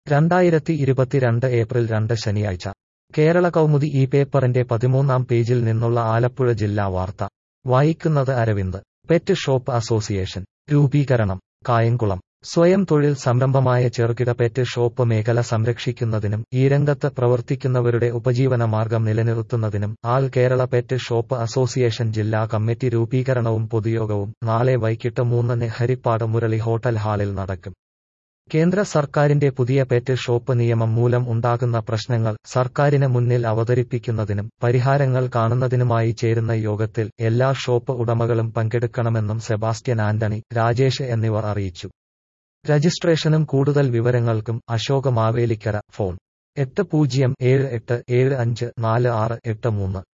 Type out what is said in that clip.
രണ്ടായിരത്തി ഇരുപത്തിരണ്ട് ഏപ്രിൽ രണ്ട് ശനിയാഴ്ച കേരള കൗമുദി ഈ പേപ്പറിന്റെ പതിമൂന്നാം പേജിൽ നിന്നുള്ള ആലപ്പുഴ ജില്ലാ വാർത്ത വായിക്കുന്നത് അരവിന്ദ് പെറ്റ് ഷോപ്പ് അസോസിയേഷൻ രൂപീകരണം കായംകുളം സ്വയം തൊഴിൽ സംരംഭമായ ചെറുകിട പെറ്റ് ഷോപ്പ് മേഖല സംരക്ഷിക്കുന്നതിനും ഈ രംഗത്ത് പ്രവർത്തിക്കുന്നവരുടെ ഉപജീവന മാർഗം നിലനിർത്തുന്നതിനും all Kerala pet shop association ജില്ലാ കമ്മിറ്റി രൂപീകരണവും പൊതുയോഗവും നാളെ വൈകിട്ട് മൂന്നിന് ഹരിപ്പാട് മുരളി ഹോട്ടൽ ഹാളിൽ നടക്കും കേന്ദ്ര സർക്കാരിന്റെ പുതിയ പെറ്റ് ഷോപ്പ് നിയമം മൂലം ഉണ്ടാകുന്ന പ്രശ്നങ്ങൾ സർക്കാരിന് മുന്നിൽ അവതരിപ്പിക്കുന്നതിനും പരിഹാരങ്ങൾ കാണുന്നതിനുമായി ചേരുന്ന യോഗത്തിൽ എല്ലാ ഷോപ്പ് ഉടമകളും പങ്കെടുക്കണമെന്നും സെബാസ്റ്റ്യൻ ആന്റണി രാജേഷ് എന്നിവർ അറിയിച്ചു രജിസ്ട്രേഷനും കൂടുതൽ വിവരങ്ങൾക്കും അശോക് മാവേലിക്കര ഫോൺ എട്ട് പൂജ്യം ഏഴ് എട്ട് ഏഴ് അഞ്ച് നാല് ആറ് എട്ട് മൂന്ന്